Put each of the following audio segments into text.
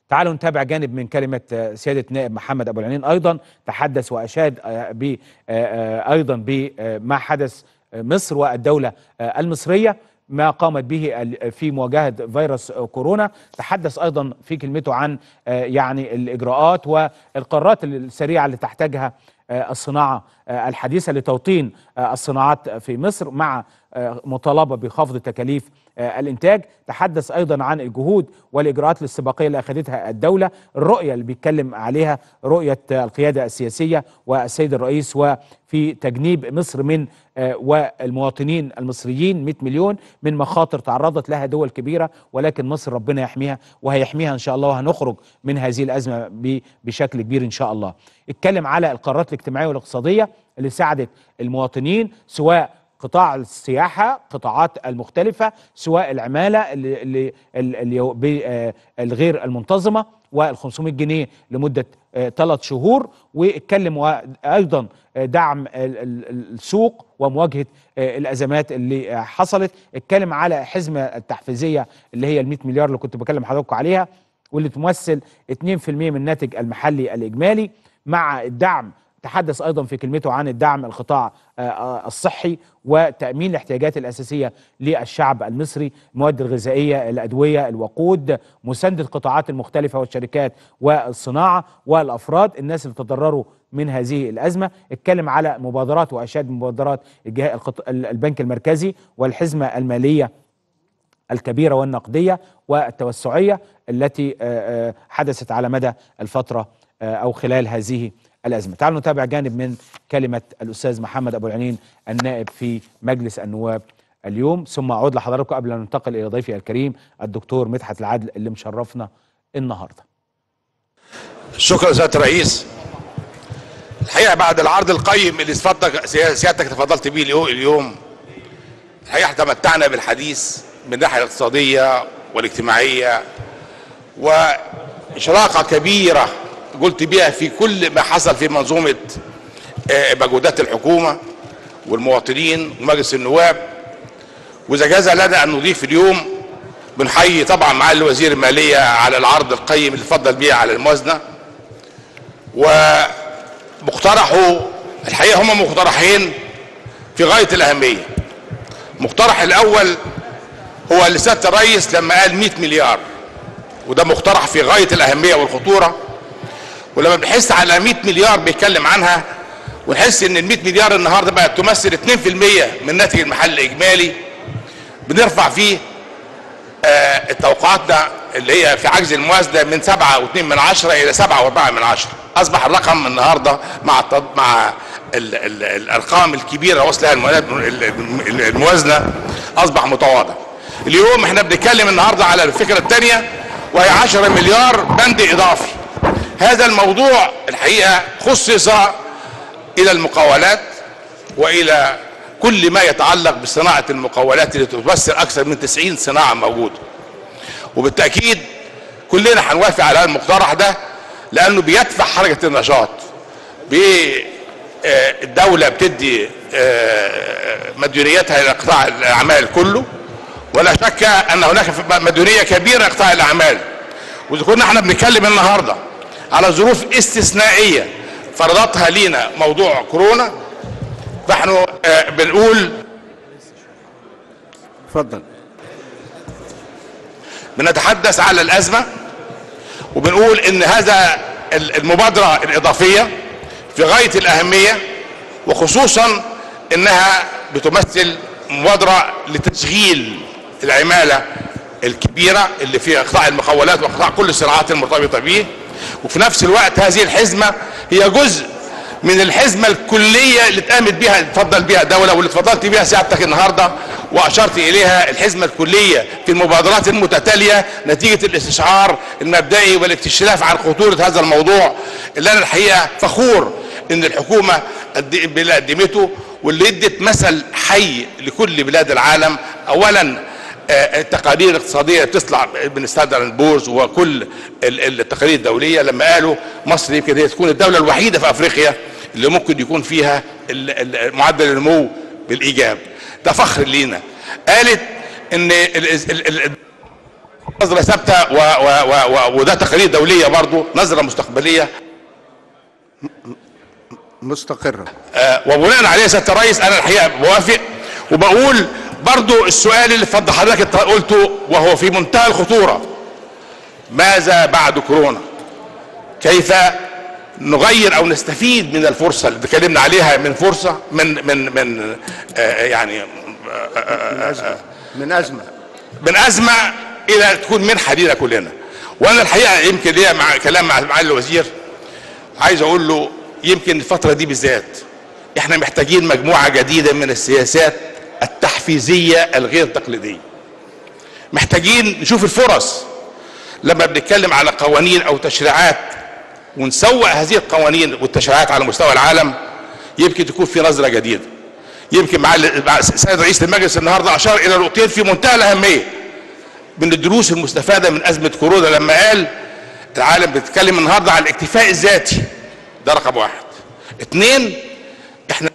تعالوا نتابع جانب من كلمة آه، سيادة نائب محمد أبو العنين أيضا تحدث وأشاد آه، ب آه، آه، أيضا بما حدث آه، مصر والدولة آه، المصرية ما قامت به ال- في مواجهة فيروس كورونا تحدث أيضا في كلمته عن آه، يعني الإجراءات والقرارات السريعة اللي تحتاجها آه، الصناعة آه، الحديثة لتوطين آه، الصناعات في مصر مع آه، مطالبة بخفض تكاليف آه، الإنتاج تحدث أيضا عن الجهود والإجراءات الاستباقية اللي أخذتها الدولة الرؤية اللي بيتكلم عليها رؤية آه، القيادة السياسية والسيد الرئيس وفي تجنيب مصر من آه، والمواطنين المصريين 100 مليون من مخاطر تعرضت لها دول كبيرة ولكن مصر ربنا يحميها وهيحميها إن شاء الله وهنخرج من هذه الأزمة ب- بشكل كبير إن شاء الله اتكلم على القرارات الاجتماعية والاقتصادية اللي ساعدت المواطنين سواء قطاع السياحة قطاعات المختلفة سواء العمالة اللي, اللي, اللي ب- آه، الغير المنتظمة وال 500 جنيه لمدة ثلاث شهور واتكلم و- أيضا آه، دعم ال- ال- السوق ومواجهة آه، الأزمات اللي آه، حصلت اتكلم على حزمة التحفيزية اللي هي ال 100 مليار اللي كنت بكلم حضراتكم عليها واللي تمثل 2% من الناتج المحلي الإجمالي مع الدعم تحدث ايضا في كلمته عن الدعم القطاع آه، آه، الصحي وتامين الاحتياجات الاساسيه للشعب المصري المواد الغذائيه الادويه الوقود مسانده القطاعات المختلفه والشركات والصناعه والافراد الناس اللي تضرروا من هذه الازمه اتكلم على مبادرات واشاد مبادرات الجهاز القط- البنك المركزي والحزمه الماليه الكبيرة والنقدية والتوسعية التي آه، آه، حدثت على مدى الفترة آه، أو خلال هذه الأزمة تعالوا نتابع جانب من كلمة الأستاذ محمد أبو العنين النائب في مجلس النواب اليوم ثم أعود لحضراتكم قبل أن ننتقل إلى ضيفي الكريم الدكتور مدحت العدل اللي مشرفنا النهارده شكرا سياده الرئيس الحقيقه بعد العرض القيم اللي اتفضل سيادتك تفضلت بيه اليو- اليوم الحقيقه تمتعنا بالحديث من الناحيه الاقتصاديه والاجتماعيه واشراقه كبيره قلت بيها في كل ما حصل في منظومه آه، مجهودات الحكومه والمواطنين ومجلس النواب واذا جاز لنا ان نضيف اليوم بنحيي طبعا معالي وزير الماليه على العرض القيم اللي اتفضل بيه على الموازنه ومقترحوا الحقيقه هم مقترحين في غايه الاهميه المقترح الاول هو اللي سياده الرئيس لما قال 100 مليار وده مقترح في غايه الاهميه والخطوره ولما بنحس على 100 مليار بيتكلم عنها ونحس ان ال 100 مليار النهارده بقت تمثل 2% من الناتج المحلي الاجمالي بنرفع فيه آه، توقعاتنا اللي هي في عجز الموازنه من 7.2 من عشرة الى 7.4 من عشرة اصبح الرقم النهارده مع التض- مع ال ال الارقام الكبيره وصلها الموازنه الموازنه اصبح متواضع اليوم احنا بنتكلم النهارده على الفكره الثانيه وهي 10 مليار بند اضافي هذا الموضوع الحقيقه خصص الى المقاولات والى كل ما يتعلق بصناعه المقاولات اللي تمثل اكثر من 90 صناعه موجوده وبالتاكيد كلنا هنوافق على هذا المقترح ده لانه بيدفع حركه النشاط ب- آه، الدوله بتدي آه، مديونيتها الى قطاع الاعمال كله ولا شك ان هناك مديونيه كبيره لقطاع الاعمال واذا كنا احنا بنتكلم النهارده على ظروف استثنائيه فرضتها لينا موضوع كورونا فاحنا آه، بنقول اتفضل بنتحدث على الازمه وبنقول ان هذا ال- المبادره الاضافيه في غايه الاهميه وخصوصا انها بتمثل مبادره لتشغيل العماله الكبيره اللي فيها قطاع المقاولات وقطاع كل الصناعات المرتبطه به وفي نفس الوقت هذه الحزمه هي جزء من الحزمه الكليه اللي اتقامت بها اتفضل بها الدوله واللي اتفضلت بها سيادتك النهارده واشرت اليها الحزمه الكليه في المبادرات المتتاليه نتيجه الاستشعار المبدئي والاكتشاف عن خطوره هذا الموضوع اللي انا الحقيقه فخور ان الحكومه قد- اللي قدمته واللي ادت مثل حي لكل بلاد العالم اولا آه، التقارير الاقتصاديه اللي بتطلع من ستاندرد بورز وكل ال- التقارير الدوليه لما قالوا مصر يمكن هي تكون الدوله الوحيده في افريقيا اللي ممكن يكون فيها ال- ال- معدل النمو بالايجاب ده فخر لينا قالت ان ال- ال- ال- نظره ثابته و و و و وده تقارير دوليه برضه نظره مستقبليه مستقرة آه، وبناء عليه يا سياده الرئيس انا الحقيقه بوافق وبقول برضو السؤال اللي فضل حضرتك انت قلته وهو في منتهى الخطوره ماذا بعد كورونا؟ كيف نغير او نستفيد من الفرصه اللي اتكلمنا عليها من فرصه من من من آه، يعني من أزمة من أزمة من ازمه الى تكون منحه لينا كلنا وانا الحقيقه يمكن ليا مع كلام مع معالي الوزير عايز اقول له يمكن الفتره دي بالذات احنا محتاجين مجموعه جديده من السياسات التحفيزيه الغير تقليديه محتاجين نشوف الفرص لما بنتكلم على قوانين او تشريعات ونسوق هذه القوانين والتشريعات على مستوى العالم يمكن تكون في نظره جديده يمكن مع مع سيد رئيس المجلس النهارده اشار الى نقطتين في منتهى الاهميه من الدروس المستفاده من ازمه كورونا لما قال العالم بيتكلم النهارده على الاكتفاء الذاتي ده رقم واحد اثنين احنا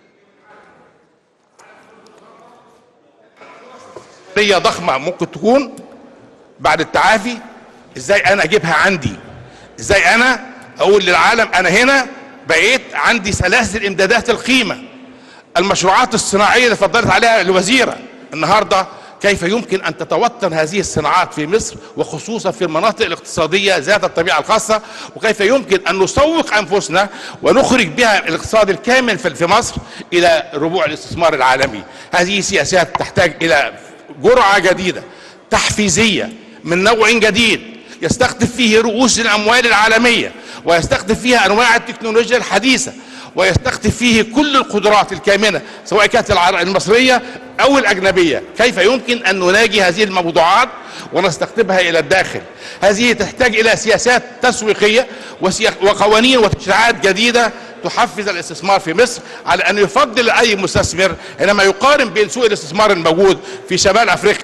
قضيه ضخمه ممكن تكون بعد التعافي ازاي انا اجيبها عندي ازاي انا اقول للعالم انا هنا بقيت عندي سلاسل امدادات القيمه المشروعات الصناعيه اللي فضلت عليها الوزيره النهارده كيف يمكن ان تتوطن هذه الصناعات في مصر وخصوصا في المناطق الاقتصاديه ذات الطبيعه الخاصه وكيف يمكن ان نسوق انفسنا ونخرج بها الاقتصاد الكامل في في مصر الى ربوع الاستثمار العالمي هذه سياسات تحتاج الى جرعه جديده تحفيزيه من نوع جديد يستخدم فيه رؤوس الاموال العالميه ويستخدم فيها انواع التكنولوجيا الحديثه ويستخدم فيه كل القدرات الكامنه سواء كانت الع- المصريه او الاجنبيه كيف يمكن ان نناجي هذه الموضوعات ونستقطبها الى الداخل هذه تحتاج الى سياسات تسويقيه وسيا- وقوانين وتشريعات جديده تحفز الاستثمار في مصر على ان يفضل اي مستثمر حينما يقارن بين سوق الاستثمار الموجود في شمال افريقيا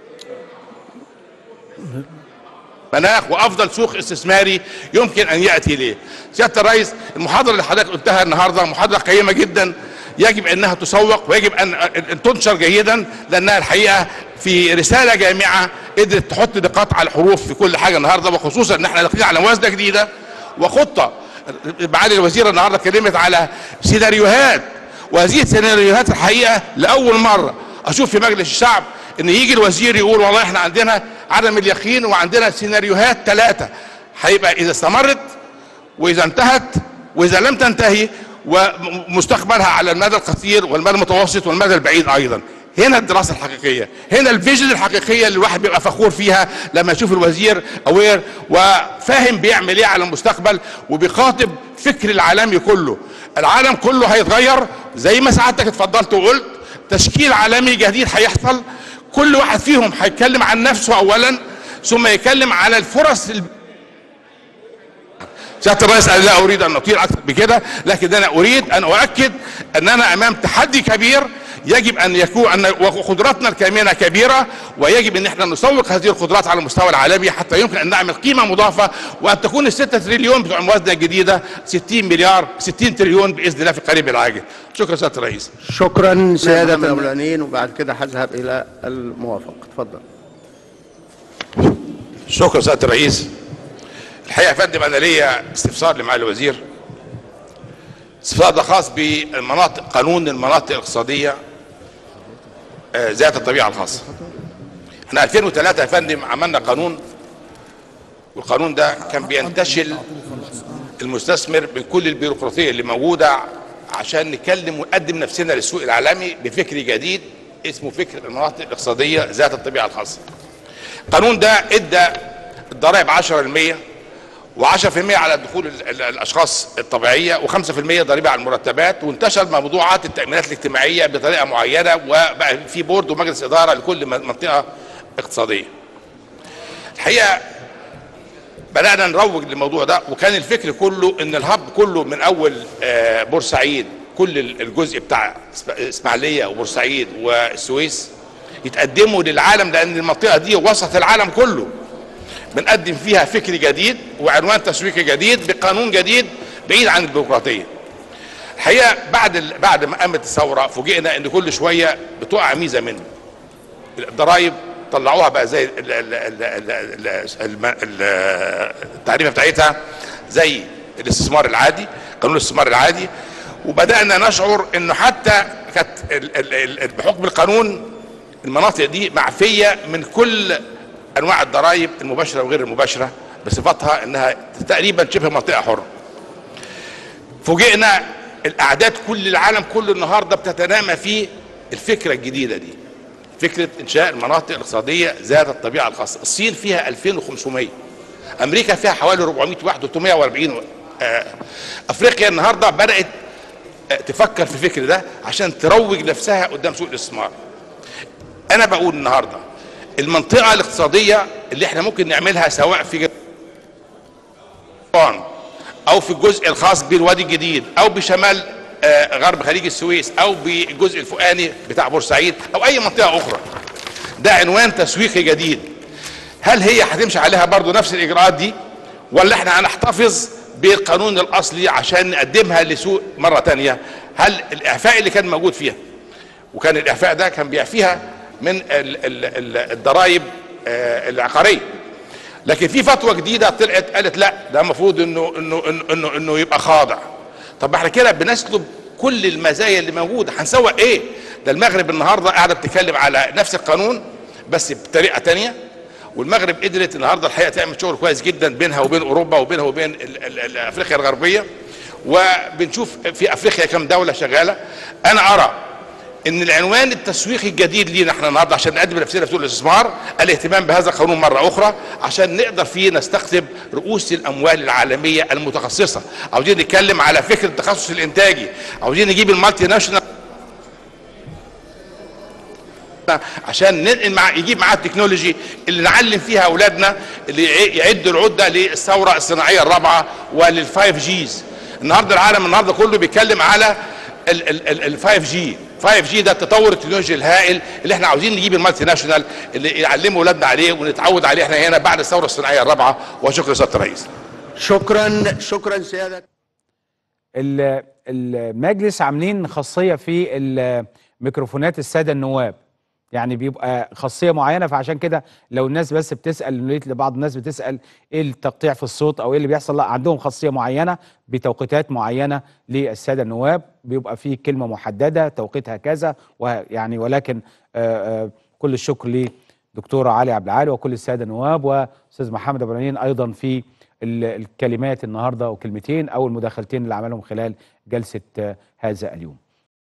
مناخ وافضل سوق استثماري يمكن ان ياتي اليه. سياده الرئيس المحاضره اللي حضرتك قلتها النهارده محاضره قيمه جدا يجب انها تسوق ويجب ان ان تنشر جيدا لانها الحقيقه في رساله جامعه قدرت تحط نقاط على الحروف في كل حاجه النهارده وخصوصا ان احنا داخلين على موازنه جديده وخطه معالي الوزيره النهارده اتكلمت على سيناريوهات وهذه السيناريوهات الحقيقه لاول مره اشوف في مجلس الشعب ان يجي الوزير يقول والله احنا عندنا عدم اليقين وعندنا سيناريوهات ثلاثه هيبقى اذا استمرت واذا انتهت واذا لم تنتهي ومستقبلها على المدى القصير والمدى المتوسط والمدى البعيد ايضا هنا الدراسه الحقيقيه هنا الفيجن الحقيقيه اللي الواحد بيبقى فخور فيها لما يشوف الوزير اوير وفاهم بيعمل ايه على المستقبل وبيخاطب فكر العالمي كله العالم كله هيتغير زي ما سعادتك اتفضلت وقلت تشكيل عالمي جديد هيحصل كل واحد فيهم هيتكلم عن نفسه اولا ثم يتكلم على الفرص الب... سياده الرئيس انا لا اريد ان اطيل اكثر بكده لكن انا اريد ان اؤكد اننا امام تحدي كبير يجب ان يكون ان وقدراتنا الكامنه كبيره ويجب ان احنا نسوق هذه القدرات على المستوى العالمي حتى يمكن ان نعمل قيمه مضافه وان تكون الستة تريليون بتوع الموازنه الجديده 60 مليار 60 تريليون باذن الله في القريب العاجل شكرا سياده الرئيس شكرا سيادة الأولانيين وبعد كده هذهب إلى الموافق تفضل شكرا سياده الرئيس الحقيقه يا فندم انا ليا استفسار لمعالي الوزير استفسار ده خاص بالمناطق قانون المناطق الاقتصاديه آه، ذات الطبيعه الخاصه احنا 2003 يا فندم عملنا قانون والقانون ده كان بينتشل المستثمر من كل البيروقراطيه اللي موجوده عشان نكلم ونقدم نفسنا للسوق العالمي بفكر جديد اسمه فكر المناطق الاقتصاديه ذات الطبيعه الخاصه القانون ده ادى الضرائب 10% و10% على دخول ال- ال- الاشخاص الطبيعيه و5% ضريبه على المرتبات وانتشر موضوعات التامينات الاجتماعيه بطريقه معينه وبقى في بورد ومجلس اداره لكل من- منطقه اقتصاديه. الحقيقه بدانا نروج للموضوع ده وكان الفكر كله ان الهب كله من اول آه، بورسعيد كل ال- الجزء بتاع إسما- اسماعيليه وبورسعيد والسويس يتقدموا للعالم لان المنطقه دي وسط العالم كله بنقدم فيها فكر جديد وعنوان تسويقي جديد بقانون جديد بعيد عن البيروقراطيه. الحقيقه بعد ال... بعد ما قامت الثوره فوجئنا ان كل شويه بتقع ميزه منه. الضرائب 13% وطلعوها بقى زي ال- ال- ال- ال- ال- الم- ال- التعريفه بتاعتها زي الاستثمار العادي قانون الاستثمار العادي وبدانا نشعر انه حتى كانت ال- ال- ال- بحكم القانون المناطق دي معفيه من كل انواع الضرائب المباشره وغير المباشره بصفتها انها تقريبا شبه منطقه حره فوجئنا الاعداد كل العالم كله النهارده بتتنامى في الفكره الجديده دي فكره انشاء المناطق الاقتصاديه ذات الطبيعه الخاصه الصين فيها 2500 امريكا فيها حوالي 400 واحد 340 آه، افريقيا النهارده بدات آه، تفكر في الفكر ده عشان تروج نفسها قدام سوق الاستثمار انا بقول النهارده المنطقه الاقتصاديه اللي احنا ممكن نعملها سواء في جبان او في الجزء الخاص بالوادي الجديد او بشمال آه، غرب خليج السويس او بالجزء الفوقاني بتاع بورسعيد او اي منطقه اخرى ده عنوان تسويقي جديد هل هي هتمشي عليها برضو نفس الاجراءات دي ولا احنا هنحتفظ بالقانون الاصلي عشان نقدمها لسوق مره تانية هل الاعفاء اللي كان موجود فيها وكان الاعفاء ده كان بيعفيها من ال- ال- ال- الضرائب آه، العقاريه لكن في فتوى جديده طلعت قالت لا ده المفروض انه انه انه انه, إنه يبقى خاضع طب احنا كده بنسلب كل المزايا اللي موجوده هنسوق ايه ده المغرب النهارده قاعده بتتكلم على نفس القانون بس بطريقه تانية والمغرب قدرت النهارده الحقيقه تعمل شغل كويس جدا بينها وبين اوروبا وبينها وبين ال- ال- ال- افريقيا الغربيه وبنشوف في افريقيا كم دوله شغاله انا ارى ان العنوان التسويقي الجديد لينا احنا النهارده عشان نقدم نفسنا في سوق الاستثمار الاهتمام بهذا القانون مره اخرى عشان نقدر فيه نستقطب رؤوس الاموال العالميه المتخصصه عاوزين نتكلم على فكره التخصص الانتاجي عاوزين نجيب المالتي ناشونال عشان ننقل مع يجيب معاه التكنولوجي اللي نعلم فيها اولادنا اللي يع- يعدوا العده للثوره الصناعيه الرابعه وللفايف جيز النهارده العالم النهارده كله بيتكلم على ال 5 جي 5 جي ده التطور التكنولوجي الهائل اللي احنا عاوزين نجيب المالتي ناشونال اللي يعلموا اولادنا عليه ونتعود عليه احنا هنا بعد الثوره الصناعيه الرابعه وشكرا سياده الرئيس شكرا شكرا سيادة ال- المجلس عاملين خاصيه في ال- ميكروفونات الساده النواب يعني بيبقى خاصيه معينه فعشان كده لو الناس بس بتسال لقيت لبعض الناس بتسال ايه التقطيع في الصوت او ايه اللي بيحصل لا عندهم خاصيه معينه بتوقيتات معينه للساده النواب بيبقى فيه كلمه محدده توقيتها كذا ويعني ولكن آه آه كل الشكر لدكتوره علي عبد العالي وكل الساده النواب واستاذ محمد ابو العنين ايضا في ال- الكلمات النهارده وكلمتين او المداخلتين اللي عملهم خلال جلسه آه، هذا اليوم